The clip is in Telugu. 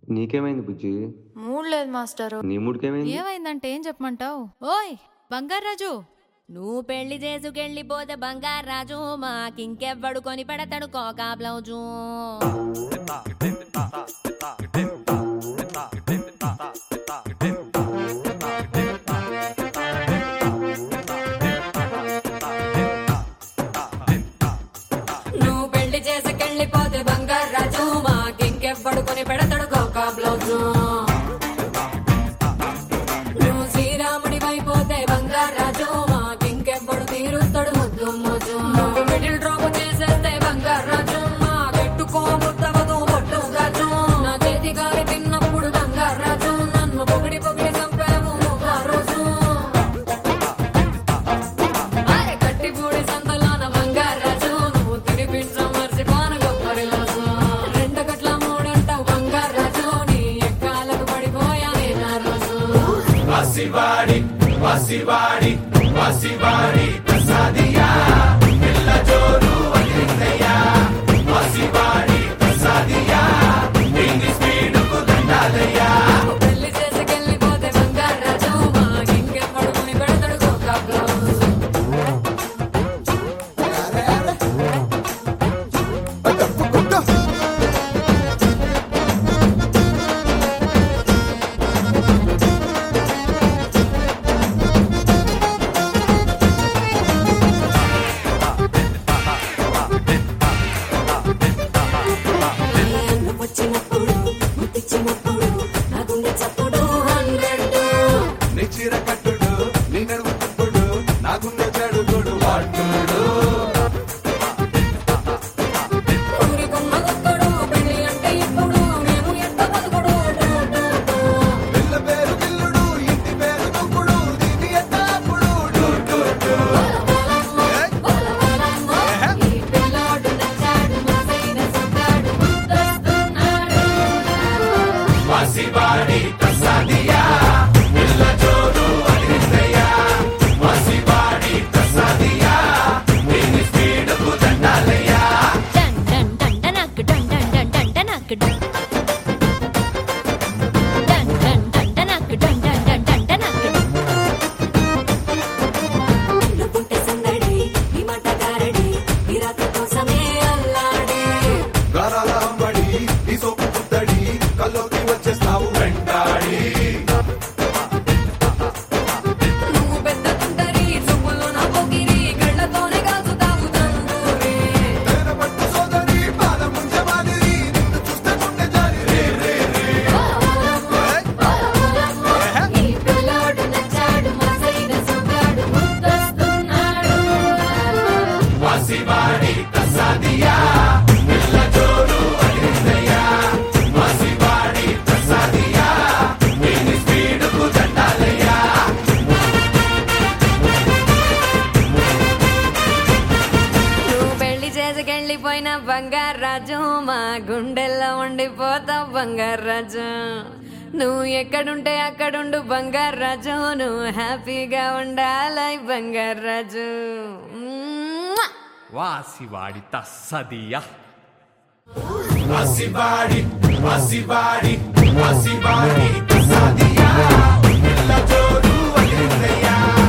నీకేమైంది బుజ్జి మూడ్ లేదు మాస్టరు నీ మూడికేమైంది ఏమైందంటే ఏం చెప్పమంటావు ఓయ్ బంగారాజు నువ్వు పెళ్లి చేసుకెళ్ళిపోతే బంగారాజు మాకింకెవ్వడు కొని పెడతాడు కోకా బ్లౌజు నువ్వు పెళ్లి చేసుకెళ్ళిపోతే బంగారాజు మాకింకెవ్వడు కొని పెడతాడు కోకా బ్లౌజు నువ్వు శ్రీరాముడి వైపోతే బంగారాజు మాకింకెప్పుడు తీరుస్తాడు ముద్దు ముద్దు నువ్వు మిడిల్ డ్రాప్ చేసేస్తే బంగారాజు మాకెట్టుకోముద్దవదు పొట్టు గాజు నా చేతి గారి తిన్నప్పుడు బంగారాజు నన్ను పొగిడి పొగిడి చంపావు ఆ రోజు అరే కట్టి పూడి సంతలోన బంగారాజు నువ్వు తినిపించం మర్చిపోను గొప్పరి రోజు రెండు గట్ల మూడంటావు బంగారాజు నీ ఎక్కాలకు పడిపోయా నేను ఆ రోజు పెళ్లి చేసుకెళ్ళిపోతే బంగారాజు మాకింకెప్పుడు కొని పెడతాడు కోకా బ్లౌజ్ వచ్చినప్పుడు ముట్టించినప్పుడు నా గుండె చప్పుడు హండ్రెడ్ నీ చీర కట్టుడు నీ నడుము తిప్పుడు నా గుండె చెడుగుడు వాడుతుడు ఊరి కొమ్మ కొక్కడు పెళ్లి అంటే ఇప్పుడు మేము ఎంత బతుకుడు పిల్ల పేరు గిల్లుడు ఇంటి పేరు దుక్కుడు దీని ఎత్తాపుడు డు, డు, డు. ఈ పిల్లోడు నచ్చాడు మా సైన సొక్కాడు ముద్దొస్తున్నాడు డన్ డన్ డన్ డనక్ డన్ డన్ డన్ డన్ డనక్ డన్ డన్ డన్ డన్ డనక్ డన్ డన్ డన్ డన్ డనక్ నువ్వుంటే సందడి నీ మాట గారడి నీ రాత కోసమే అల్లాడి గారాల అంబడి నీ సోపు పుత్తడి కల్లోకి వచ్చేస్తావు వెంటాడి నువ్వు పెద్ద తుంటరి చూపులు నా పొగిరి కళ్ళతోనే కాచుతావు తందూరి తేన పట్టు సోదరి పాదం ముంచె మాదిరి నిన్ను చూస్తే గుండె జారి రే రే రే ఈ పిల్లోడు నచ్చాడు మా సైన సొక్కాడు ముద్దొస్తున్నాడు నువ్వు పెళ్లి చేసుకెళ్ళిపోయిన బంగారాజు మా గుండెల్లో ఉండిపోతావు బంగారాజు నువ్వు ఎక్కడుంటే అక్కడుండు బంగారాజు నువ్వు హ్యాపీగా ఉండాలి బంగారాజు మ్మ్. వాసివాడి తస్సదియ వాసివాడి వాసివాడి వాసివాడి ప్రసాదియా పిల్ల జోరు అలిందయ్యా